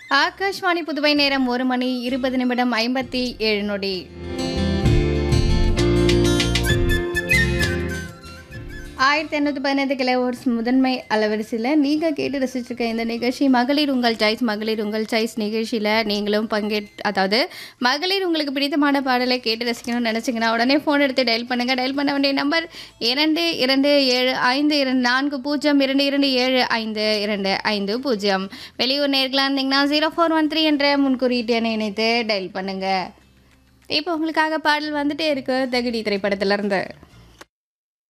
ஆகாஷ்வாணி புதுவை நேரம் ஒரு மணி இருபது நிமிடம் ஐம்பத்தி ஏழு நொடி ஆயிரத்தி எண்ணூற்றி பதினைந்து கிலோவோட்ஸ் முதன்மை அலவரிசையில் நீங்கள் கேட்டு ரசிச்சிருக்க இந்த நிகழ்ச்சி மகளிர் உங்கள் சாய்ஸ் மகளிர் உங்கள் சாய்ஸ் நிகழ்ச்சியில் நீங்களும் பங்கேற் அதாவது மகளிர் உங்களுக்கு பிடித்தமான பாடலை கேட்டு ரசிக்கணும்னு நினச்சிங்கன்னா உடனே ஃபோன் எடுத்து டயல் பண்ணுங்கள் டயல் பண்ண வேண்டிய நம்பர் இரண்டு இரண்டு ஏழு ஐந்து இரண்டு நான்கு பூஜ்ஜியம் இரண்டு இரண்டு ஏழு ஐந்து இரண்டு ஐந்து பூஜ்ஜியம் வெளியூர் நேர்களாக இருந்தீங்கன்னா ஜீரோ ஃபோர் ஒன் த்ரீ என்ற முன்குறியீட்டு எண்ணை இணைத்து டயல் பண்ணுங்கள் இப்போ உங்களுக்காக பாடல் வந்துட்டே இருக்கு தகுதி திரைப்படத்திலிருந்து